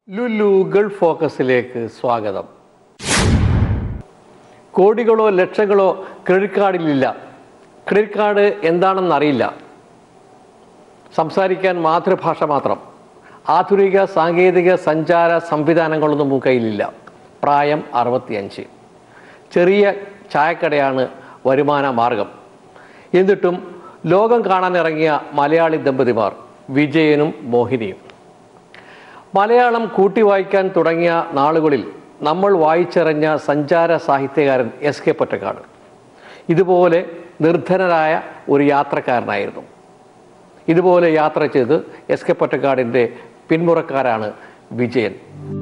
Lulu Gulf ഫോക്കസിലേക്ക് സ്വാഗതം കോടികളോ ലക്ഷങ്ങളോ ക്രെഡിറ്റ് കാർഡിലില്ല ക്രെഡിറ്റ് കാർഡ് എന്താണെന്ന് അറിയില്ല സംസാരിക്കാൻ മാതൃഭാഷ മാത്രം ആധുനിക സാങ്കേതിക സഞ്ചാര സംവിധാനങ്ങളൊന്നും കയ്യിലില്ല പ്രായം അറുപത്തിയഞ്ച് ചെറിയ ചായക്കടയാണ് വരുമാന മാർഗം എന്നിട്ടും ലോകം കാണാനിറങ്ങിയ മലയാളി ദമ്പതിമാർ വിജയനും മോഹിനിയും മലയാളം കൂട്ടി വായിക്കാൻ തുടങ്ങിയ നാളുകളിൽ നമ്മൾ വായിച്ചറിഞ്ഞ സഞ്ചാര സാഹിത്യകാരൻ എസ് കെ പൊറ്റക്കാട് ഇതുപോലെ നിർധനരായ ഒരു യാത്രക്കാരനായിരുന്നു ഇതുപോലെ യാത്ര ചെയ്ത് എസ് കെ പൊറ്റക്കാടിൻ്റെ പിന്മുറക്കാരാണ് വിജയൻ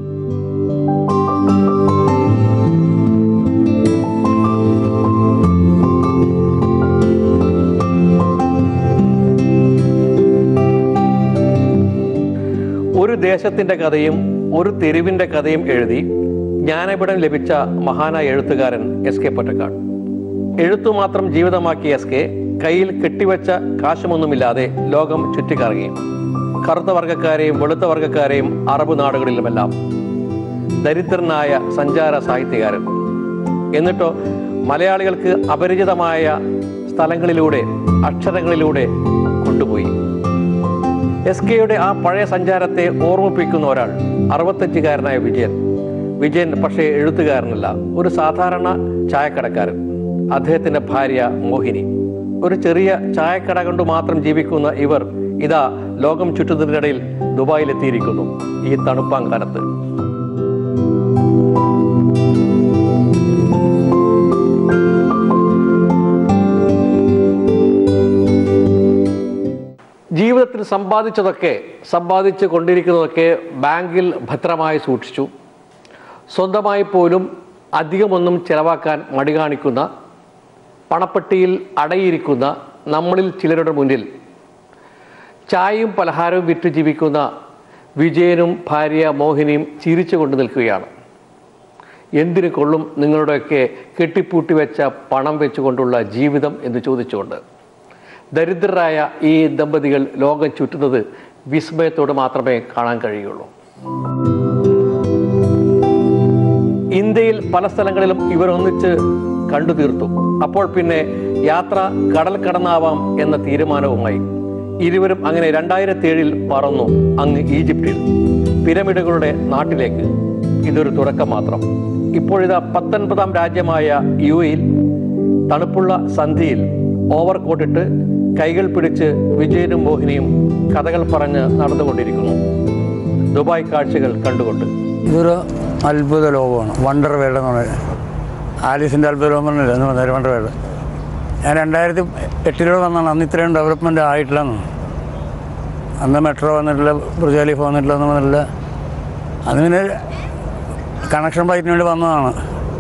ഒരു ദേശത്തിൻ്റെ കഥയും ഒരു തെരുവിൻ്റെ കഥയും എഴുതി ജ്ഞാനപീഠം ലഭിച്ച മഹാനായ എഴുത്തുകാരൻ എസ് കെ പൊറ്റക്കാട് എഴുത്തു മാത്രം ജീവിതമാക്കിയ എസ് കെ കയ്യിൽ കെട്ടിവെച്ച കാശുമൊന്നുമില്ലാതെ ലോകം ചുറ്റിക്കറങ്ങി കറുത്ത വർഗക്കാരെയും വെളുത്ത വർഗക്കാരെയും അറബ് നാടുകളിലുമെല്ലാം ദരിദ്രനായ സഞ്ചാര സാഹിത്യകാരൻ എന്നിട്ടോ മലയാളികൾക്ക് അപരിചിതമായ സ്ഥലങ്ങളിലൂടെ അക്ഷരങ്ങളിലൂടെ കൊണ്ടുപോയി എസ് കെയുടെ ആ പഴയ സഞ്ചാരത്തെ ഓർമ്മിപ്പിക്കുന്ന ഒരാൾ അറുപത്തഞ്ചുകാരനായ വിജയൻ വിജയൻ പക്ഷേ എഴുത്തുകാരനല്ല ഒരു സാധാരണ ചായക്കടക്കാരൻ അദ്ദേഹത്തിന്റെ ഭാര്യ മോഹിനി ഒരു ചെറിയ ചായക്കട കൊണ്ട് മാത്രം ജീവിക്കുന്ന ഇവർ ഇതാ ലോകം ചുറ്റുന്നതിനിടയിൽ ദുബായിലെത്തിയിരിക്കുന്നു ഈ തണുപ്പാം കാലത്ത് ജീവിതത്തിൽ സമ്പാദിച്ചതൊക്കെ സമ്പാദിച്ചു കൊണ്ടിരിക്കുന്നതൊക്കെ ബാങ്കിൽ ഭദ്രമായി സൂക്ഷിച്ചു സ്വന്തമായി പോലും അധികമൊന്നും ചെലവാക്കാൻ മടി കാണിക്കുന്ന പണപ്പെട്ടിയിൽ അടയിരിക്കുന്ന നമ്മളിൽ ചിലരുടെ മുന്നിൽ ചായയും പലഹാരവും വിറ്റ് ജീവിക്കുന്ന വിജയനും ഭാര്യ മോഹിനിയും ചിരിച്ചു കൊണ്ട് നിൽക്കുകയാണ് എന്തിനു കൊള്ളും നിങ്ങളുടെയൊക്കെ കെട്ടിപ്പൂട്ടി വെച്ച പണം വെച്ചുകൊണ്ടുള്ള ജീവിതം എന്ന് ചോദിച്ചുകൊണ്ട് ദരിദ്രരായ ഈ ദമ്പതികൾ ലോകം ചുറ്റുന്നത് വിസ്മയത്തോട് മാത്രമേ കാണാൻ കഴിയുള്ളൂ ഇന്ത്യയിൽ പല സ്ഥലങ്ങളിലും ഇവർ ഒന്നിച്ച് കണ്ടു തീർത്തു അപ്പോൾ പിന്നെ യാത്ര കടൽ കടന്നാവാം എന്ന തീരുമാനവുമായി ഇരുവരും അങ്ങനെ രണ്ടായിരത്തി ഏഴിൽ പറന്നു അങ്ങ് ഈജിപ്തിൽ പിരമിഡുകളുടെ നാട്ടിലേക്ക് ഇതൊരു തുടക്കം മാത്രം ഇപ്പോഴിതാ പത്തൊൻപതാം രാജ്യമായ യു എയിൽ തണുപ്പുള്ള സന്ധിയിൽ ഓവർ കോട്ടിട്ട് കൈകൾ പിടിച്ച് വിജയനും മോഹിനിയും കഥകൾ പറഞ്ഞ് നടന്നുകൊണ്ടിരിക്കുന്നു ദുബായ് കാഴ്ചകൾ കണ്ടുകൊണ്ട് ഇതൊരു അത്ഭുത ലോകമാണ് വണ്ടർ വേൾഡ് എന്ന് പറയുന്നത് ആലീസിൻ്റെ അത്ഭുത ലോകം പറഞ്ഞില്ല എന്ന് പറഞ്ഞാൽ വണ്ടർ വേൾഡ് ഞാൻ രണ്ടായിരത്തി എട്ടിലൂടെ വന്നാണ് അന്ന് ഇത്രയും ഡെവലപ്മെൻറ്റ് ആയിട്ടില്ലെന്ന് അന്ന് മെട്രോ വന്നിട്ടില്ല ബുർജ് ഖലീഫ വന്നിട്ടില്ല ഒന്നും വന്നിട്ടില്ല അതിങ്ങനെ കണക്ഷൻ ഫ്ലൈറ്റിന് വേണ്ടി വന്നതാണ്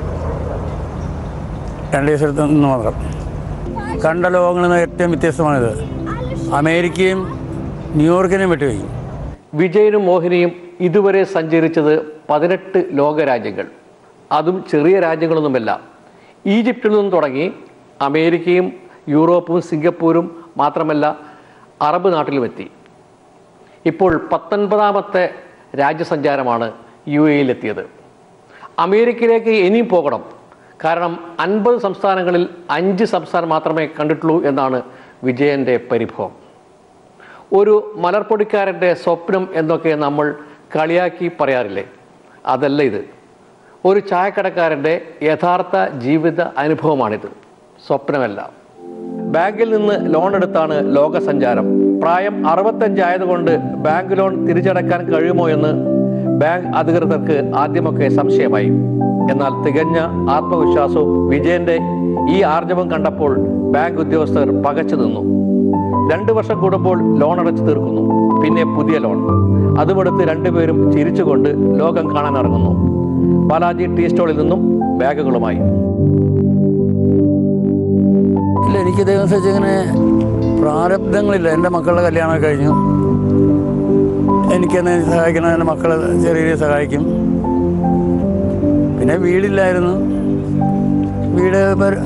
രണ്ട് ദിവസത്ത് നിന്ന് മാത്രം കണ്ട ലോകങ്ങളിൽ നിന്ന് ഏറ്റവും വ്യത്യസ്തമാണിത് അമേരിക്കയും ന്യൂയോർക്കിനെയും വിട്ടുപോയി വിജയനും മോഹിനിയും ഇതുവരെ സഞ്ചരിച്ചത് പതിനെട്ട് ലോകരാജ്യങ്ങൾ അതും ചെറിയ രാജ്യങ്ങളൊന്നുമല്ല ഈജിപ്തിൽ നിന്നും തുടങ്ങി അമേരിക്കയും യൂറോപ്പും സിംഗപ്പൂരും മാത്രമല്ല അറബ് നാട്ടിലുമെത്തി ഇപ്പോൾ പത്തൊൻപതാമത്തെ രാജ്യസഞ്ചാരമാണ് യു എയിലെത്തിയത് അമേരിക്കയിലേക്ക് ഇനിയും പോകണം കാരണം അൻപത് സംസ്ഥാനങ്ങളിൽ അഞ്ച് സംസ്ഥാനം മാത്രമേ കണ്ടിട്ടുള്ളൂ എന്നാണ് വിജയൻ്റെ പരിഭവം ഒരു മലർപ്പൊടിക്കാരൻ്റെ സ്വപ്നം എന്നൊക്കെ നമ്മൾ കളിയാക്കി പറയാറില്ലേ അതല്ല ഇത് ഒരു ചായക്കടക്കാരൻ്റെ യഥാർത്ഥ ജീവിത അനുഭവമാണിത് സ്വപ്നമല്ല ബാങ്കിൽ നിന്ന് ലോൺ എടുത്താണ് ലോകസഞ്ചാരം പ്രായം അറുപത്തഞ്ചായതുകൊണ്ട് ബാങ്ക് ലോൺ തിരിച്ചടക്കാൻ കഴിയുമോ എന്ന് ബാങ്ക് അധികൃതർക്ക് ആദ്യമൊക്കെ സംശയമായി എന്നാൽ തികഞ്ഞ ആത്മവിശ്വാസവും വിജയന്റെ ഈ ആർജവം കണ്ടപ്പോൾ ബാങ്ക് ഉദ്യോഗസ്ഥർ പകച്ചു നിന്നു രണ്ടു വർഷം കൂടുമ്പോൾ ലോൺ അടച്ചു തീർക്കുന്നു പിന്നെ പുതിയ ലോൺ അതുമെടുത്ത് രണ്ടുപേരും ചിരിച്ചുകൊണ്ട് ലോകം കാണാൻ ഇറങ്ങുന്നു ബാലാജി ടീ സ്റ്റോളിൽ നിന്നും ബാഗുകളുമായി ഇല്ല എനിക്ക് ഇതനുസരിച്ച് ഇങ്ങനെ പ്രാരബ്ധങ്ങളില്ല എൻ്റെ മക്കളുടെ കല്യാണം കഴിഞ്ഞു എനിക്കെന്നെ സഹായിക്കണം എൻ്റെ മക്കളെ ചെറിയ രീതിയിൽ സഹായിക്കും പിന്നെ വീടില്ലായിരുന്നു വീട് ഇപ്പൊ ഒരു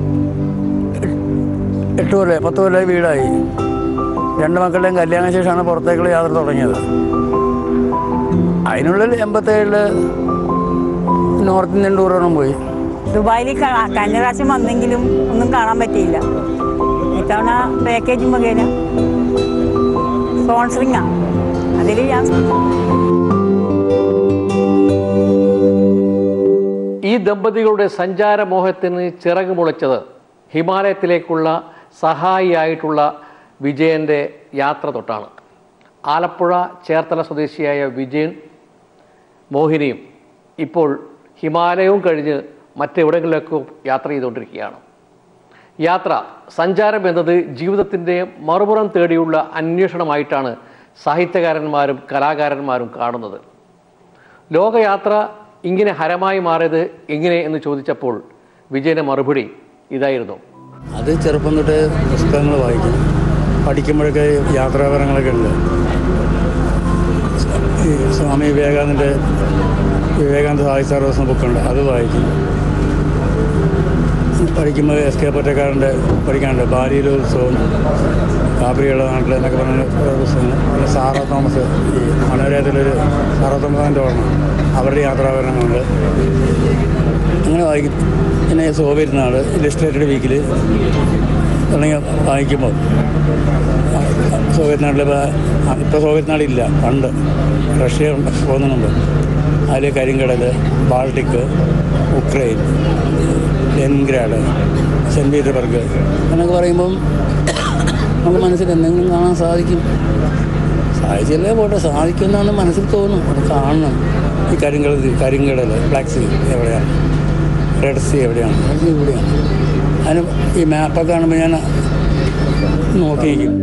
എട്ട് കൊല്ലം പത്ത് കൊല്ലമായി വീടായി രണ്ട് മക്കളുടെയും കല്യാണ ശേഷമാണ് പുറത്തേക്കുള്ള യാത്ര തുടങ്ങിയത് അതിനുള്ളിൽ എൺപത്തേഴില് നോർത്ത് ഇന്ത്യൻ ടൂറോണം പോയി ദുബായിൽ ക- കഴിഞ്ഞ പ്രാവശ്യം വന്നെങ്കിലും ഒന്നും കാണാൻ പറ്റിയില്ല ഇത്തവണ പാക്കേജ് മുഖേന സ്പോൺസറിങ്ങാ അതിൽ ഞാൻ ഈ ദമ്പതികളുടെ സഞ്ചാരമോഹത്തിന് ചിറക് മുളച്ചത് ഹിമാലയത്തിലേക്കുള്ള സഹായിയായിട്ടുള്ള വിജയൻ്റെ യാത്ര തൊട്ടാണ് ആലപ്പുഴ ചേർത്തല സ്വദേശിയായ വിജയൻ മോഹിനിയും ഇപ്പോൾ ഹിമാലയവും കഴിഞ്ഞ് മറ്റെവിടെങ്ങളിലേക്കോ യാത്ര ചെയ്തുകൊണ്ടിരിക്കുകയാണ് യാത്ര സഞ്ചാരം എന്നത് ജീവിതത്തിൻ്റെ മറുപുറം തേടിയുള്ള അന്വേഷണമായിട്ടാണ് സാഹിത്യകാരന്മാരും കലാകാരന്മാരും കാണുന്നത് ലോകയാത്ര ഇങ്ങനെ ഹരമായി മാറിയത് എങ്ങനെ എന്ന് ചോദിച്ചപ്പോൾ വിജയന്റെ മറുപടി ഇതായിരുന്നു അത് ചെറുപ്പം തൊട്ട് പുസ്തകങ്ങൾ വായിക്കും പഠിക്കുമ്പോഴൊക്കെ യാത്രാപരങ്ങളൊക്കെ ഉണ്ട് ഈ സ്വാമി വിവേകാനന്ദൻ്റെ വിവേകാനന്ദ സാഹിത്യ സർവസ്വം ബുക്കുണ്ട് അത് വായിക്കും പഠിക്കുമ്പോൾ എസ് കെ പൊറ്റക്കാരൻ്റെ പഠിക്കാനുണ്ട് ബാല്യലോത്സവം കാപ്രിയുള്ള നാട്ടിൽ എന്നൊക്കെ പറഞ്ഞ കുറേ പുസ്തകങ്ങൾ പിന്നെ സാറ തോമസ് ഈ മനോരയത്തിലൊരു സാറ തോമസിൻ്റെ ഓർമ്മ അവരുടെ യാത്രാപരങ്ങളുണ്ട് അങ്ങനെ വായിക്കും പിന്നെ സോവിയറ്റ് നാട് ഇലിസ്ട്രേറ്റഡ് വീക്കിൽ തുടങ്ങി വായിക്കുമ്പോൾ സോവിയറ്റ് നാട്ടിൽ ഇപ്പോൾ സോവിയറ്റ് നാടില്ല പണ്ട് റഷ്യ ഉണ്ട്, പോകുന്നതിന് മുമ്പ് അതിൽ കരിങ്കടൽ Baltic Ukraine Leningrad Saint Petersburg എന്നൊക്കെ പറയുമ്പം നമുക്ക് മനസ്സിൽ എന്തെങ്കിലും കാണാൻ സാധിക്കും സാധിച്ചില്ലേ പോട്ടെ സാധിക്കുമെന്നാണ് മനസ്സിൽ തോന്നും അത് കാണണം ഈ കരിങ്കടൽ കരിങ്കടൽ ബ്ലാക്ക് സീ എവിടെയാണ് റെഡ് സീ എവിടെയാണ് റെഡ് സീ ഇവിടെയാണ് അതിന് ഈ മാപ്പൊക്കെ കാണുമ്പോൾ ഞാൻ നോക്കിയിരിക്കും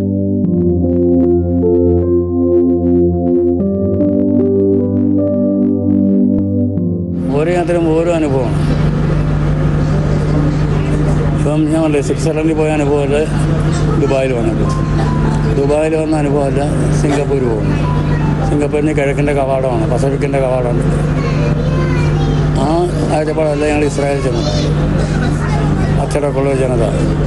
ഓരോ യാത്രയും ഓരോ അനുഭവമാണ് ഇപ്പം ഞാൻ പറഞ്ഞില്ലേ സ്വിറ്റ്സർലൻഡിൽ പോയ അനുഭവമല്ല ദുബായിൽ വന്നത് ദുബായിൽ വന്ന അനുഭവമല്ല സിംഗപ്പൂർ പോകുന്നു സിംഗപ്പൂരിന് കിഴക്കിൻ്റെ കവാടമാണ് പസഫിക്കിൻ്റെ കവാടമാണ് ആ കാഴ്ചപ്പാടല്ല ഞങ്ങൾ ഇസ്രായേൽ ചെന്നത് അച്ചടക്കമുള്ള ജനത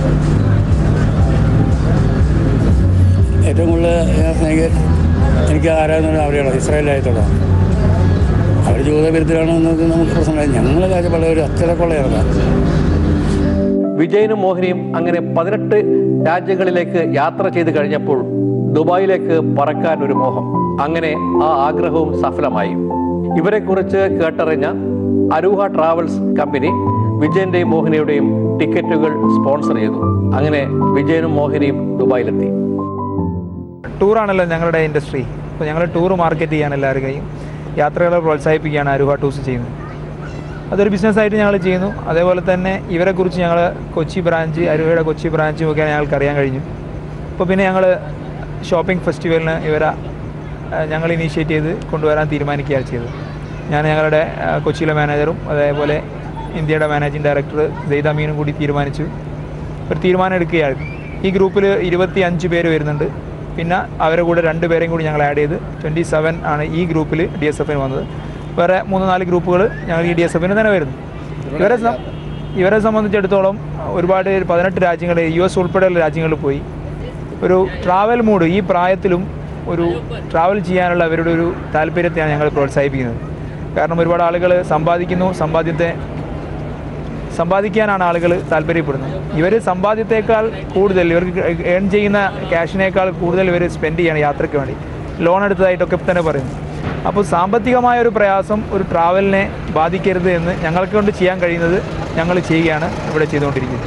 ഏറ്റവും കൂടുതൽ ഞാൻ സ്നേഹിക്ക എനിക്ക് ആരാധന അവിടെയാണ് ഇസ്രായേലായിട്ടുള്ള അവർ ജൂതവിരുദ്ധരാണെന്നത് നമുക്ക് പ്രശ്നമില്ല ഞങ്ങൾ കാഴ്ചപ്പാട് ഒരു അച്ചടക്കമുള്ള ജനത വിജയനും മോഹിനിയും അങ്ങനെ പതിനെട്ട് രാജ്യങ്ങളിലേക്ക് യാത്ര ചെയ്ത് കഴിഞ്ഞപ്പോൾ ദുബായിലേക്ക് പറക്കാൻ ഒരു മോഹം അങ്ങനെ ആ ആഗ്രഹവും സഫലമായി ഇവരെക്കുറിച്ച് കേട്ടറിഞ്ഞ അരൂഹ ട്രാവൽസ് കമ്പനി വിജയന്റെയും മോഹിനിയുടെയും ടിക്കറ്റുകൾ സ്പോൺസർ ചെയ്തു അങ്ങനെ വിജയനും മോഹിനിയും ദുബായിലെത്തി ടൂറാണല്ലോ ഞങ്ങളുടെ ഇൻഡസ്ട്രി അപ്പോൾ ഞങ്ങൾ ടൂർ മാർക്കറ്റ് ചെയ്യാൻ എല്ലാവരുടെയും യാത്രകളെ പ്രോത്സാഹിപ്പിക്കുകയാണ് അരുവ ടൂർസ് ചെയ്യുന്നത് അതൊരു ബിസിനസ്സായിട്ട് ഞങ്ങൾ ചെയ്യുന്നു അതേപോലെ തന്നെ ഇവരെക്കുറിച്ച് ഞങ്ങൾ കൊച്ചി ബ്രാഞ്ച് അരുവയുടെ കൊച്ചി ബ്രാഞ്ചും ഒക്കെ ഞങ്ങൾക്ക് അറിയാൻ കഴിഞ്ഞു അപ്പോൾ പിന്നെ ഞങ്ങൾ ഷോപ്പിംഗ് ഫെസ്റ്റിവലിന് ഇവരെ ആ, ഞങ്ങൾ ഇനീഷ്യേറ്റ് ചെയ്ത് കൊണ്ടുവരാൻ തീരുമാനിക്കുകയാണ് ചെയ്തത് ഞാൻ ഞങ്ങളുടെ ആ, കൊച്ചിയിലെ മാനേജറും അതേപോലെ ഇന്ത്യയുടെ മാനേജിംഗ് ഡയറക്ടർ സെയ്ദ് അമീനും കൂടി തീരുമാനിച്ചു ഒരു തീരുമാനം എടുക്കുകയായിരുന്നു ഈ ഗ്രൂപ്പിൽ ഇരുപത്തി അഞ്ച് പേര് വരുന്നുണ്ട് പിന്നെ അവരുടെ കൂടെ രണ്ട് പേരെയും കൂടി ഞങ്ങൾ ആഡ് ചെയ്ത് ട്വൻറ്റി സെവൻ ആണ് ഈ ഗ്രൂപ്പിൽ ഡി എസ് എഫിന് വന്നത് വേറെ മൂന്ന് നാല് ഗ്രൂപ്പുകൾ ഞങ്ങൾ ഈ ഡി എസ് എഫിന് തന്നെ വരുന്നു ഇവരെ സം- ഇവരെ സംബന്ധിച്ചിടത്തോളം ഒരുപാട് പതിനെട്ട് രാജ്യങ്ങൾ യു എസ് ഉൾപ്പെടെയുള്ള രാജ്യങ്ങളിൽ പോയി ഒരു ട്രാവൽ മൂഡ് ഈ പ്രായത്തിലും ഒരു ട്രാവൽ ചെയ്യാനുള്ള അവരുടെ ഒരു താല്പര്യത്തെയാണ് ഞങ്ങൾ പ്രോത്സാഹിപ്പിക്കുന്നത് കാരണം ഒരുപാട് ആളുകൾ സമ്പാദിക്കുന്നു സമ്പാദ്യത്തെ സമ്പാദിക്കാനാണ് ആളുകൾ താല്പര്യപ്പെടുന്നത് ഇവർ സമ്പാദ്യത്തേക്കാൾ കൂടുതൽ ഇവർക്ക് ഏൺ ചെയ്യുന്ന ക്യാഷിനേക്കാൾ കൂടുതൽ ഇവർ സ്പെൻഡ് ചെയ്യാണ് യാത്രയ്ക്ക് വേണ്ടി ലോൺ എടുത്തതായിട്ടൊക്കെ തന്നെ പറയുന്നു അപ്പോൾ സാമ്പത്തികമായ ഒരു പ്രയാസം ഒരു ട്രാവലിനെ ബാധിക്കരുത് എന്ന് ഞങ്ങൾക്ക് കൊണ്ട് ചെയ്യാൻ കഴിയുന്നത് ഞങ്ങൾ ചെയ്യുകയാണ് ഇവിടെ ചെയ്തുകൊണ്ടിരിക്കുന്നത്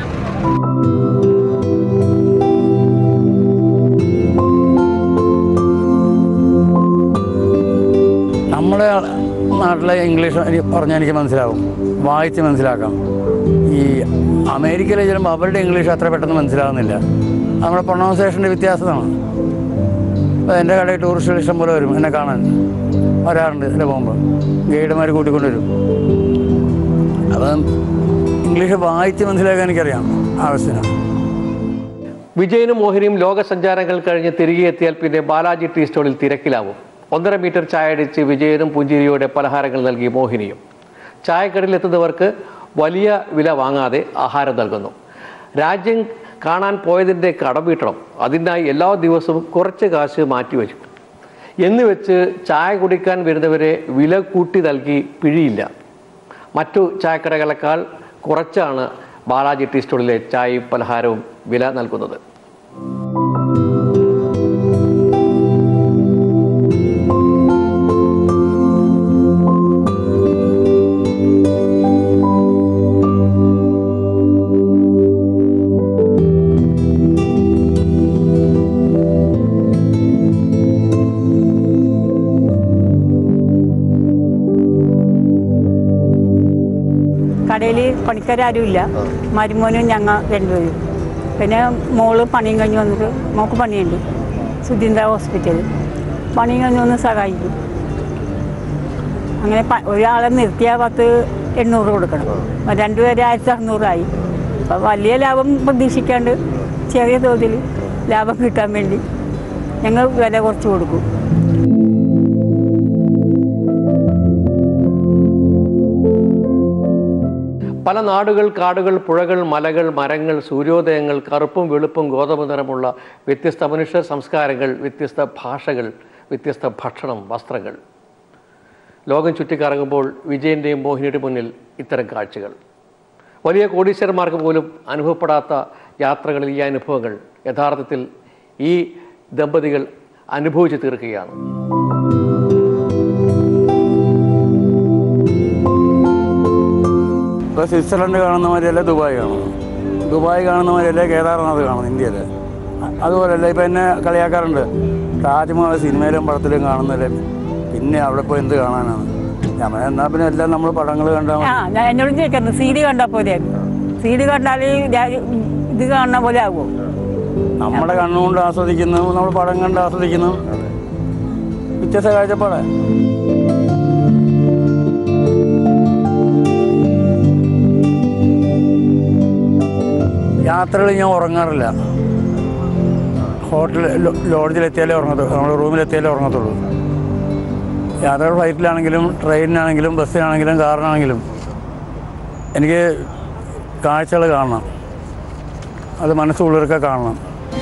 നമ്മുടെ നാട്ടിലെ ഇംഗ്ലീഷ് എനിക്ക് പറഞ്ഞാൽ എനിക്ക് മനസ്സിലാവും വായിച്ച് മനസ്സിലാക്കാം ഈ അമേരിക്കയിൽ ചെല്ലുമ്പോൾ അവരുടെ ഇംഗ്ലീഷ് അത്ര പെട്ടെന്ന് മനസ്സിലാകുന്നില്ല നമ്മുടെ പ്രൊണൗൺസിയേഷൻ്റെ വ്യത്യാസമാണ് ഇപ്പോൾ എൻ്റെ കടയിൽ ടൂറിസ്റ്റുകൾ ഇഷ്ടം പോലെ വരും എന്നെ കാണാൻ വരാറുണ്ട് എൻ്റെ പോകുമ്പോൾ ഗൈഡുമാർ കൂട്ടിക്കൊണ്ടുവരും അപ്പം ഇംഗ്ലീഷ് വായിച്ച് മനസ്സിലാക്കാൻ എനിക്കറിയാം ആവശ്യത്തിന് വിജയനും മോഹിനിയും ലോകസഞ്ചാരങ്ങൾ കഴിഞ്ഞ് തിരികെ എത്തിയാൽ പിന്നെ ബാലാജി ടീ സ്റ്റോളിൽ തിരക്കിലാവും ഒന്നര മീറ്റർ ചായ അടിച്ച് വിജയനും പുഞ്ചിരിയോടെ പലഹാരങ്ങൾ നൽകി മോഹിനിയും ചായക്കടയിൽ എത്തുന്നവർക്ക് വലിയ വില വാങ്ങാതെ ആഹാരം നൽകുന്നു രാജ്യം കാണാൻ പോയതിൻ്റെ കടം വീട്ടണം അതിനായി എല്ലാ ദിവസവും കുറച്ച് കാശ് മാറ്റിവെച്ചു എന്ന് വെച്ച് ചായ കുടിക്കാൻ വരുന്നവരെ വില കൂട്ടി നൽകി പിഴിയില്ല മറ്റു ചായക്കടകളെക്കാൾ കുറച്ചാണ് ബാലാജി ടീ സ്റ്റോളിലെ ചായയും പലഹാരവും വില നൽകുന്നത് കടയിൽ പണിക്കാരും ഇല്ല മരുമോനും ഞങ്ങൾ രണ്ടുപേരും പിന്നെ മോള് പണിയും കഴിഞ്ഞ് വന്നിട്ട് മോൾക്ക് പണിയുണ്ട് സുധീന്ദ്ര ഹോസ്പിറ്റലിൽ പണിയും കഴിഞ്ഞ് വന്ന് സഹായിക്കും അങ്ങനെ പ- ഒരാളെ നിർത്തിയാൽ പത്ത് എണ്ണൂറ് കൊടുക്കണം രണ്ടുപേരെ ആയിരത്തി അറുന്നൂറായി അപ്പം വലിയ ലാഭം പ്രതീക്ഷിക്കാണ്ട് ചെറിയ തോതിൽ ലാഭം കിട്ടാൻ വേണ്ടി ഞങ്ങൾ വില കുറച്ച് കൊടുക്കും പല നാടുകൾ കാടുകൾ പുഴകൾ മലകൾ മരങ്ങൾ സൂര്യോദയങ്ങൾ കറുപ്പും വെളുപ്പും ഗോതമ്പ് നിറമുള്ള വ്യത്യസ്ത മനുഷ്യർ സംസ്കാരങ്ങൾ വ്യത്യസ്ത ഭാഷകൾ വ്യത്യസ്ത ഭക്ഷണം വസ്ത്രങ്ങൾ ലോകം ചുറ്റിക്കറങ്ങുമ്പോൾ വിജയൻ്റെയും മോഹിനിയുടെ മുന്നിൽ ഇത്തരം കാഴ്ചകൾ വലിയ കോടീശ്വരന്മാർക്ക് പോലും അനുഭവപ്പെടാത്ത യാത്രകളിൽ ഈ അനുഭവങ്ങൾ യഥാർത്ഥത്തിൽ ഈ ദമ്പതികൾ അനുഭവിച്ചു തീർക്കുകയാണ് ഇപ്പോൾ സ്വിറ്റ്സർലൻഡ് കാണുന്ന മാതിരിയല്ല ദുബായ് കാണുന്നു ദുബായ് കാണുന്ന മാതിരിയല്ല കേദാർനാഥ് കാണുന്നു ഇന്ത്യയിൽ അതുപോലെയല്ല ഇപ്പം എന്നെ കളിയാക്കാറുണ്ട് താജ്മഹൽ സിനിമയിലും പടത്തിലും കാണുന്നില്ല പിന്നെ അവിടെ പോയി എന്ത് കാണാനാണ് ഞാൻ പറഞ്ഞു, എന്നാ പിന്നെ എല്ലാം നമ്മൾ പടങ്ങൾ കണ്ടാൽ ആ ഞാൻ എന്നോട് ചോദിക്കുന്നു സി ഡി കണ്ടാൽ പോലെ സി ഡി കണ്ടാൽ ഇത് കാണുന്ന പോലെ ആകുമോ നമ്മുടെ കണ്ണുകൊണ്ട് ആസ്വദിക്കുന്നു നമ്മൾ പടം കണ്ട് ആസ്വദിക്കുന്നു വ്യത്യസ്ത കാഴ്ചപ്പാട് യാത്രകൾ ഞാൻ ഉറങ്ങാറില്ല ഹോട്ടൽ ലോഡ്ജിലെത്തിയാലേ ഉറങ്ങത്തുള്ളൂ നമ്മുടെ റൂമിലെത്തിയാലേ ഉറങ്ങത്തുള്ളൂ യാത്രകൾ ഫ്ലൈറ്റിലാണെങ്കിലും ട്രെയിനിനാണെങ്കിലും ബസ്സിനാണെങ്കിലും കാറിനാണെങ്കിലും എനിക്ക് കാഴ്ചകൾ കാണണം അത് മനസ്സുള്ളവരൊക്കെ കാണണം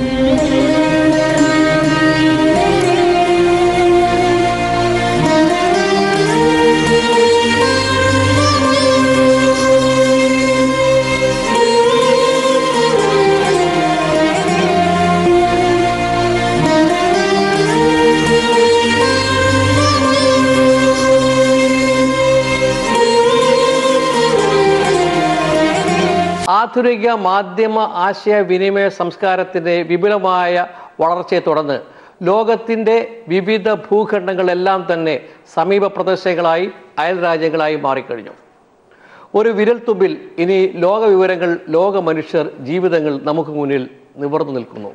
ആധുനിക മാധ്യമ ആശയവിനിമയ സംസ്കാരത്തിൻ്റെ വിപുലമായ വളർച്ചയെ തുടർന്ന് ലോകത്തിൻ്റെ വിവിധ ഭൂഖണ്ഡങ്ങളെല്ലാം തന്നെ സമീപ പ്രദേശങ്ങളായി അയൽ രാജ്യങ്ങളായി മാറിക്കഴിഞ്ഞു ഒരു വിരൽത്തുമ്പിൽ ഇനി ലോക വിവരങ്ങൾ ലോക മനുഷ്യർ ജീവിതങ്ങൾ നമുക്ക് മുന്നിൽ നിവർന്നു നിൽക്കുന്നു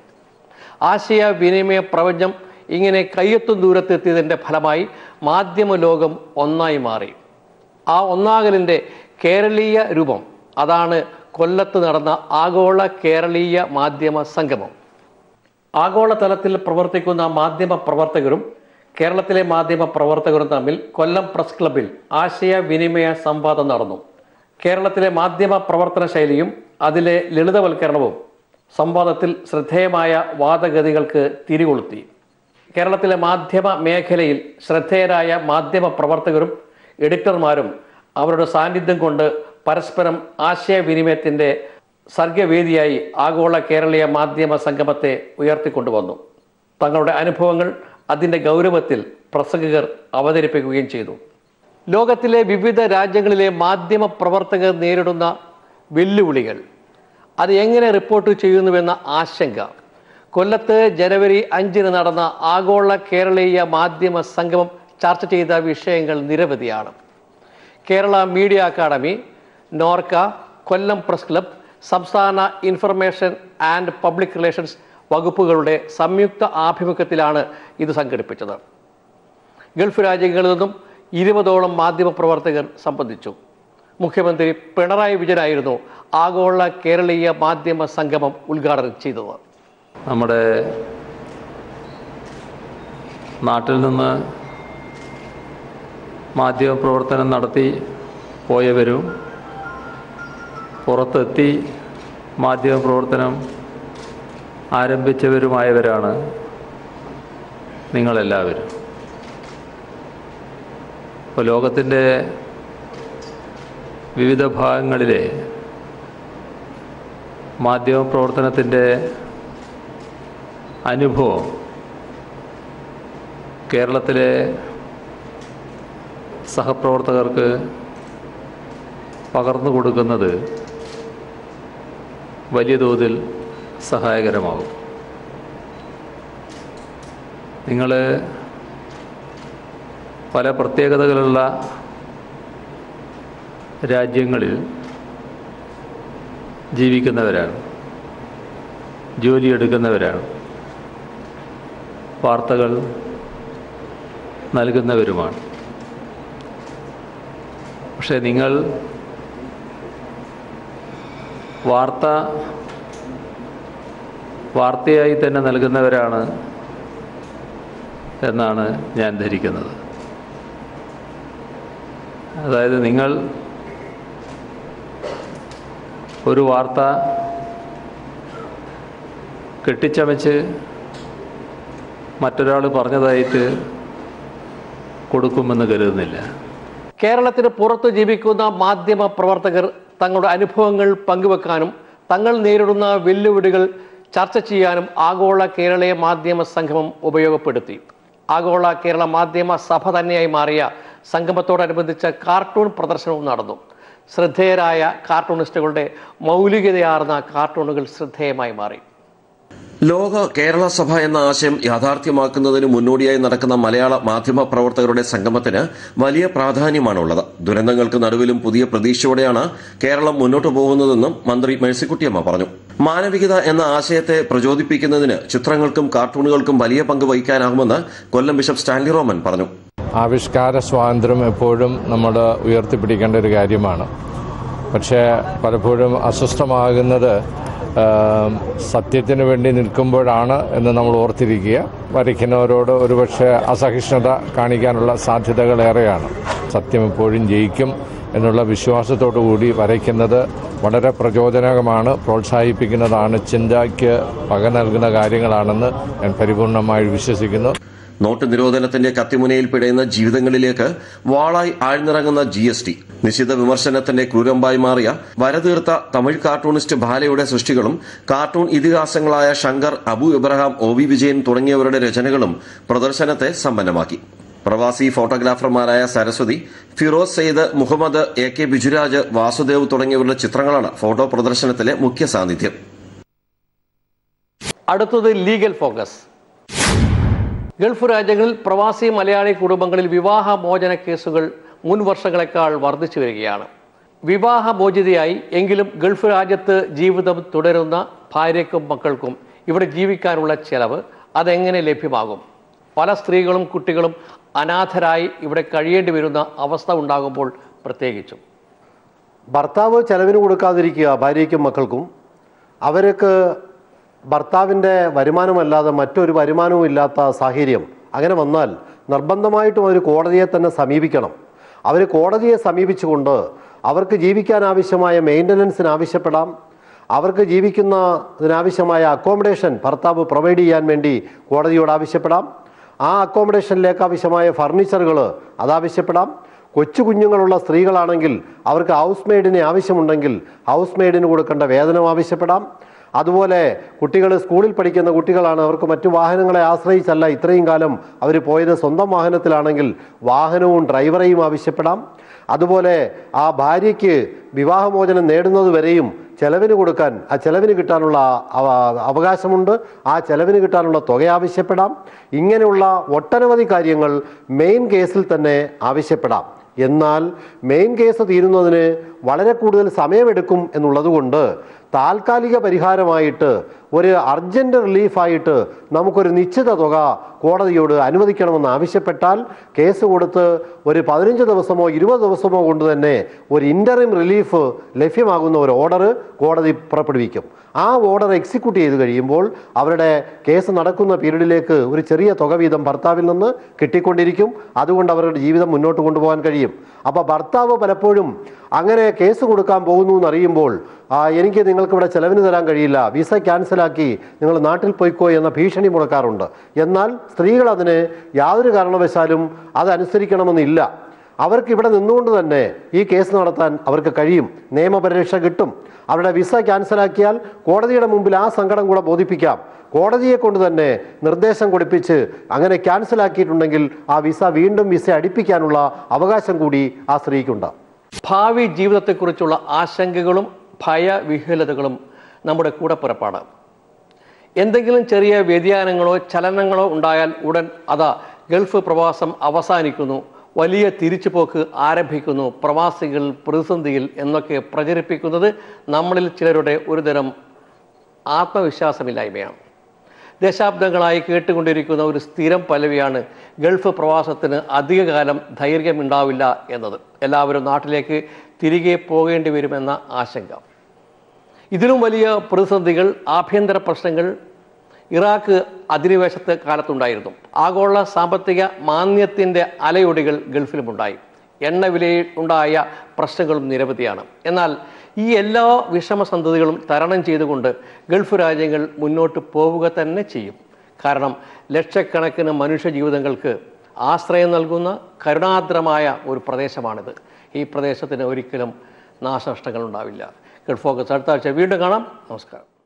ആശയവിനിമയ പ്രപഞ്ചം ഇങ്ങനെ കയ്യെത്തും ദൂരത്തെത്തിയതിൻ്റെ ഫലമായി മാധ്യമ ലോകം ഒന്നായി മാറി ആ ഒന്നാകലിൻ്റെ കേരളീയ രൂപം അതാണ് കൊല്ലത്ത് നടന്ന ആഗോള കേരളീയ മാധ്യമ സംഗമം ആഗോളതലത്തിൽ പ്രവർത്തിക്കുന്ന മാധ്യമ പ്രവർത്തകരും കേരളത്തിലെ മാധ്യമ പ്രവർത്തകരും തമ്മിൽ കൊല്ലം പ്രസ് ക്ലബിൽ ആശയവിനിമയ സംവാദം നടന്നു കേരളത്തിലെ മാധ്യമ പ്രവർത്തന ശൈലിയും അതിലെ ലളിതവൽക്കരണവും സംവാദത്തിൽ ശ്രദ്ധേയമായ വാദഗതികൾക്ക് തിരികൊളുത്തി കേരളത്തിലെ മാധ്യമ മേഖലയിൽ ശ്രദ്ധേയരായ മാധ്യമ പ്രവർത്തകരും എഡിറ്റർമാരും അവരുടെ സാന്നിധ്യം കൊണ്ട് പരസ്പരം ആശയവിനിമയത്തിൻ്റെ സർഗവേദിയായി ആഗോള കേരളീയ മാധ്യമ സംഗമത്തെ ഉയർത്തിക്കൊണ്ടുവന്നു തങ്ങളുടെ അനുഭവങ്ങൾ അതിൻ്റെ ഗൗരവത്തിൽ പ്രസംഗകർ അവതരിപ്പിക്കുകയും ചെയ്തു ലോകത്തിലെ വിവിധ രാജ്യങ്ങളിലെ മാധ്യമ പ്രവർത്തകർ നേരിടുന്ന വെല്ലുവിളികൾ അത് എങ്ങനെ റിപ്പോർട്ട് ചെയ്യുന്നുവെന്ന ആശങ്ക കൊല്ലത്ത് ജനുവരി അഞ്ചിന് നടന്ന ആഗോള കേരളീയ മാധ്യമ സംഗമം ചർച്ച ചെയ്ത വിഷയങ്ങൾ നിരവധിയാണ് Kerala Media Academy Norka Kollam Press Club സംസ്ഥാന ഇൻഫർമേഷൻ ആൻഡ് പബ്ലിക് റിലേഷൻസ് വകുപ്പുകളുടെ സംയുക്ത ആഭിമുഖ്യത്തിലാണ് ഇത് സംഘടിപ്പിച്ചത് ഗൾഫ് രാജ്യങ്ങളിൽ നിന്നും ഇരുപതോളം മാധ്യമപ്രവർത്തകർ സംബന്ധിച്ചു മുഖ്യമന്ത്രി പിണറായി വിജയനായിരുന്നു ആഗോള കേരളീയ മാധ്യമ സംഗമം ഉദ്ഘാടനം ചെയ്തത് നമ്മുടെ നാട്ടിൽ നിന്ന് മാധ്യമപ്രവർത്തനം നടത്തി പോയവരും പുറത്തെത്തി മാധ്യമപ്രവർത്തനം ആരംഭിച്ചവരുമായവരാണ് നിങ്ങളെല്ലാവരും ഇപ്പോൾ ലോകത്തിൻ്റെ വിവിധ ഭാഗങ്ങളിലെ മാധ്യമപ്രവർത്തനത്തിൻ്റെ അനുഭവം കേരളത്തിലെ സഹപ്രവർത്തകർക്ക് പകർന്നു കൊടുക്കുന്നത് വലിയ തോതിൽ സഹായകരമാകും നിങ്ങൾ പല പ്രത്യേകതകളുള്ള രാജ്യങ്ങളിൽ ജീവിക്കുന്നവരാണ് ജോലിയെടുക്കുന്നവരാണ് വാർത്തകൾ നൽകുന്നവരുമാണ് പക്ഷേ നിങ്ങൾ വാർത്ത വാർത്തയായി തന്നെ നൽകുന്നവരാണ് എന്നാണ് ഞാൻ ധരിക്കുന്നത് അതായത് നിങ്ങൾ ഒരു വാർത്ത കെട്ടിച്ചമച്ച് മറ്റൊരാൾ പറഞ്ഞതായിട്ട് കൊടുക്കുമെന്ന് കരുതുന്നില്ല കേരളത്തിന് പുറത്ത് ജീവിക്കുന്ന മാധ്യമ പ്രവർത്തകർ തങ്ങളുടെ അനുഭവങ്ങൾ പങ്കുവെക്കാനും തങ്ങൾ നേരിടുന്ന വെല്ലുവിളികൾ ചർച്ച ചെയ്യാനും ആഗോള കേരളീയ മാധ്യമ സംഗമം ഉപയോഗപ്പെടുത്തി ആഗോള കേരള മാധ്യമ സഭ തന്നെയായി മാറിയ സംഗമത്തോടനുബന്ധിച്ച കാർട്ടൂൺ പ്രദർശനവും നടന്നു ശ്രദ്ധേയരായ കാർട്ടൂണിസ്റ്റുകളുടെ മൗലികതയാർന്ന കാർട്ടൂണുകൾ ശ്രദ്ധേയമായി മാറി ലോക കേരള സഭ എന്ന ആശയം യാഥാർത്ഥ്യമാക്കുന്നതിന് മുന്നോടിയായി നടക്കുന്ന മലയാള മാധ്യമ പ്രവർത്തകരുടെ സംഗമത്തിന് വലിയ പ്രാധാന്യമാണുള്ളത് ദുരന്തങ്ങൾക്ക് നടുവിലും പുതിയ പ്രതീക്ഷയോടെയാണ് കേരളം മുന്നോട്ടു പോകുന്നതെന്നും മന്ത്രി മേഴ്സിക്കുട്ടിയമ്മ പറഞ്ഞു മാനവികത എന്ന ആശയത്തെ പ്രചോദിപ്പിക്കുന്നതിന് ചിത്രങ്ങൾക്കും കാർട്ടൂണുകൾക്കും വലിയ പങ്ക് വഹിക്കാനാകുമെന്ന് കൊല്ലം ബിഷപ്പ് സ്റ്റാൻലി റോമൻ പറഞ്ഞു ആവിഷ്കാര സ്വാതന്ത്ര്യം എപ്പോഴും നമ്മൾ ഉയർത്തിപ്പിടിക്കേണ്ട ഒരു കാര്യമാണ് പക്ഷേ പലപ്പോഴും അസ്വസ്ഥമാകുന്നത് ആ, സത്യത്തിന് വേണ്ടി നിൽക്കുമ്പോഴാണ് എന്ന് നമ്മൾ ഓർത്തിരിക്കുക വരയ്ക്കുന്നവരോട് ഒരുപക്ഷെ അസഹിഷ്ണുത കാണിക്കാനുള്ള സാധ്യതകൾ ഏറെയാണ് സത്യം എപ്പോഴും ജയിക്കും എന്നുള്ള വിശ്വാസത്തോടു കൂടി വരയ്ക്കുന്നത് വളരെ പ്രചോദനകമാണ് പ്രോത്സാഹിപ്പിക്കുന്നതാണ് ചിന്തയ്ക്ക് വക നൽകുന്ന കാര്യങ്ങളാണെന്ന് ഞാൻ പരിപൂർണമായി വിശ്വസിക്കുന്നു നോട്ട് നിരോധനത്തിന്റെ കത്തിമുനയിൽ പിടയുന്ന ജീവിതങ്ങളിലേക്ക് വാളായി ആഴ്ന്നിറങ്ങുന്ന ജി എസ് ടി നിശിത വിമർശനത്തിന്റെ ക്രൂരമ്പായി മാറിയ വരതീർത്ത തമിഴ് കാർട്ടൂണിസ്റ്റ് ബാലയുടെ സൃഷ്ടികളും കാർട്ടൂൺ ഇതിഹാസങ്ങളായ ശങ്കർ അബു ഇബ്രഹാം ഒ വി വിജയൻ തുടങ്ങിയവരുടെ രചനകളും പ്രദർശനത്തെ സമ്പന്നമാക്കി പ്രവാസി ഫോട്ടോഗ്രാഫർമാരായ സരസ്വതി ഫിറോസ് സെയ്ദ് മുഹമ്മദ് എ കെ ബിജുരാജ് വാസുദേവ് തുടങ്ങിയവരുടെ ചിത്രങ്ങളാണ് ഫോട്ടോ പ്രദർശനത്തിലെ മുഖ്യ സാന്നിധ്യം അടുത്തത് ലീഗൽ ഫോക്കസ് ഗൾഫ് രാജ്യങ്ങളിൽ പ്രവാസി മലയാളി കുടുംബങ്ങളിൽ വിവാഹമോചന കേസുകൾ മുൻ വർഷങ്ങളെക്കാൾ വർദ്ധിച്ചു വരികയാണ് വിവാഹമോചിതയായി എങ്കിലും ഗൾഫ് രാജ്യത്ത് ജീവിതം തുടരുന്ന ഭാര്യയ്ക്കും മക്കൾക്കും ഇവിടെ ജീവിക്കാനുള്ള ചെലവ് അതെങ്ങനെ ലഭ്യമാകും പല സ്ത്രീകളും കുട്ടികളും അനാഥരായി ഇവിടെ കഴിയേണ്ടി വരുന്ന അവസ്ഥ ഉണ്ടാകുമ്പോൾ പ്രത്യേകിച്ചും ഭർത്താവ് ചെലവിന് കൊടുക്കാതിരിക്കുക ഭാര്യയ്ക്കും മക്കൾക്കും അവർക്ക് ഭർത്താവിൻ്റെ വരുമാനമല്ലാതെ മറ്റൊരു വരുമാനവും ഇല്ലാത്ത സാഹചര്യം അങ്ങനെ വന്നാൽ നിർബന്ധമായിട്ടും അവർ കോടതിയെ തന്നെ സമീപിക്കണം അവർ കോടതിയെ സമീപിച്ചുകൊണ്ട് അവർക്ക് ജീവിക്കാൻ ആവശ്യമായ മെയിൻ്റനൻസിന് ആവശ്യപ്പെടാം അവർക്ക് ജീവിക്കുന്നതിനാവശ്യമായ അക്കോമഡേഷൻ ഭർത്താവ് പ്രൊവൈഡ് ചെയ്യാൻ വേണ്ടി കോടതിയോട് ആവശ്യപ്പെടാം ആ അക്കോമഡേഷനിലേക്ക് ആവശ്യമായ ഫർണിച്ചറുകൾ അതാവശ്യപ്പെടാം കൊച്ചു കുഞ്ഞുങ്ങളുള്ള സ്ത്രീകളാണെങ്കിൽ അവർക്ക് ഹൗസ് മെയ്ഡിനെ ആവശ്യമുണ്ടെങ്കിൽ ഹൗസ് മെയ്ഡിന് കൊടുക്കേണ്ട വേതനം ആവശ്യപ്പെടാം അതുപോലെ കുട്ടികൾ സ്കൂളിൽ പഠിക്കുന്ന കുട്ടികളാണ് അവർക്ക് മറ്റു വാഹനങ്ങളെ ആശ്രയിച്ചല്ല ഇത്രയും കാലം അവർ പോയത് സ്വന്തം വാഹനത്തിലാണെങ്കിൽ വാഹനവും ഡ്രൈവറെയും ആവശ്യപ്പെടാം അതുപോലെ ആ ഭാര്യയ്ക്ക് വിവാഹമോചനം നേടുന്നത് വരെയും ചെലവിന് കൊടുക്കാൻ ആ ചെലവിന് കിട്ടാനുള്ള അവ- അവകാശമുണ്ട് ആ ചെലവിന് കിട്ടാനുള്ള തുക ആവശ്യപ്പെടാം ഇങ്ങനെയുള്ള ഒട്ടനവധി കാര്യങ്ങൾ മെയിൻ കേസിൽ തന്നെ ആവശ്യപ്പെടാം എന്നാൽ മെയിൻ കേസ് തീരുന്നതിന് വളരെ കൂടുതൽ സമയമെടുക്കും എന്നുള്ളതുകൊണ്ട് താൽക്കാലിക പരിഹാരമായിട്ട് ഒരു അർജന്റ് റിലീഫായിട്ട് നമുക്കൊരു നിശ്ചിത തുക കോടതിയോട് അനുവദിക്കണമെന്ന് ആവശ്യപ്പെട്ടാൽ കേസ് കൊടുത്ത് ഒരു പതിനഞ്ച് ദിവസമോ ഇരുപത് ദിവസമോ കൊണ്ട് തന്നെ ഒരു ഇൻ്ററിം റിലീഫ് ലഭ്യമാകുന്ന ഒരു ഓർഡർ കോടതി പുറപ്പെടുവിക്കും ആ ഓർഡർ എക്സിക്യൂട്ട് ചെയ്ത് കഴിയുമ്പോൾ അവരുടെ കേസ് നടക്കുന്ന പീരീഡിലേക്ക് ഒരു ചെറിയ തുക വീതം ഭർത്താവിൽ നിന്ന് കിട്ടിക്കൊണ്ടിരിക്കും അതുകൊണ്ട് അവരുടെ ജീവിതം മുന്നോട്ട് കൊണ്ടുപോകാൻ കഴിയും അപ്പോൾ ഭർത്താവ് പലപ്പോഴും അങ്ങനെ കേസ് കൊടുക്കാൻ പോകുന്നു എന്നറിയുമ്പോൾ ആ, എനിക്ക് നിങ്ങൾക്ക് ഇവിടെ ചെലവിന് തരാൻ കഴിയില്ല വിസ ക്യാൻസലാക്കി നിങ്ങൾ നാട്ടിൽ പോയിക്കോ എന്ന ഭീഷണി മുടക്കാറുണ്ട് എന്നാൽ സ്ത്രീകൾ അതിന് യാതൊരു കാരണവശാലും അതനുസരിക്കണമെന്നില്ല അവർക്ക് ഇവിടെ നിന്നുകൊണ്ട് തന്നെ ഈ കേസ് നടത്താൻ അവർക്ക് കഴിയും നിയമപരിരക്ഷ കിട്ടും അവരുടെ വിസ ക്യാൻസലാക്കിയാൽ കോടതിയുടെ മുമ്പിൽ ആ സങ്കടം കൂടെ ബോധിപ്പിക്കാം കോടതിയെ കൊണ്ട് തന്നെ നിർദ്ദേശം കൊടുപ്പിച്ച് അങ്ങനെ ക്യാൻസലാക്കിയിട്ടുണ്ടെങ്കിൽ ആ വിസ വീണ്ടും വിസ അടിപ്പിക്കാനുള്ള അവകാശം കൂടി ആ സ്ത്രീക്കുണ്ട് ഭാവി ജീവിതത്തെക്കുറിച്ചുള്ള ആശങ്കകളും ഭയവിഹ്വലതകളും നമ്മുടെ കൂടപ്പിറപ്പാണ് എന്തെങ്കിലും ചെറിയ വ്യതിയാനങ്ങളോ ചലനങ്ങളോ ഉണ്ടായാൽ ഉടൻ അതാ ഗൾഫ് പ്രവാസം അവസാനിക്കുന്നു വലിയ തിരിച്ചുപോക്ക് ആരംഭിക്കുന്നു പ്രവാസികൾ പ്രതിസന്ധിയിൽ എന്നൊക്കെ പ്രചരിപ്പിക്കുന്നത് നമ്മളിൽ ചിലരുടെ ഒരുതരം ആത്മവിശ്വാസമില്ലായ്മയാണ് ദശാബ്ദങ്ങളായി കേട്ടുകൊണ്ടിരിക്കുന്ന ഒരു സ്ഥിരം പല്ലവിയാണ് ഗൾഫ് പ്രവാസത്തിന് അധികകാലം ധൈര്യമുണ്ടാവില്ല എന്നത് എല്ലാവരും നാട്ടിലേക്ക് തിരികെ പോകേണ്ടി വരുമെന്ന ആശങ്ക ഇതിലും വലിയ പ്രതിസന്ധികൾ ആഭ്യന്തര പ്രശ്നങ്ങൾ ഇറാഖ് അധിനിവേശത്തെ കാലത്തുണ്ടായിരുന്നു ആഗോള സാമ്പത്തിക മാന്ദ്യത്തിൻ്റെ അലയൊടികൾ ഗൾഫിലുമുണ്ടായി എണ്ണ വിലയിൽ ഉണ്ടായ പ്രശ്നങ്ങളും നിരവധിയാണ് എന്നാൽ ഈ എല്ലാ വിഷമസന്ധതികളും തരണം ചെയ്തുകൊണ്ട് ഗൾഫ് രാജ്യങ്ങൾ മുന്നോട്ട് പോവുക തന്നെ ചെയ്യും കാരണം ലക്ഷക്കണക്കിന് മനുഷ്യ ജീവിതങ്ങൾക്ക് ആശ്രയം നൽകുന്ന കരുണാദ്രമായ ഒരു പ്രദേശമാണിത് ഈ പ്രദേശത്തിന് ഒരിക്കലും നാശനഷ്ടങ്ങൾ ഉണ്ടാവില്ല ഗൾഫ് ഫോക്കസ് അടുത്ത ആഴ്ച വീണ്ടും കാണാം നമസ്കാരം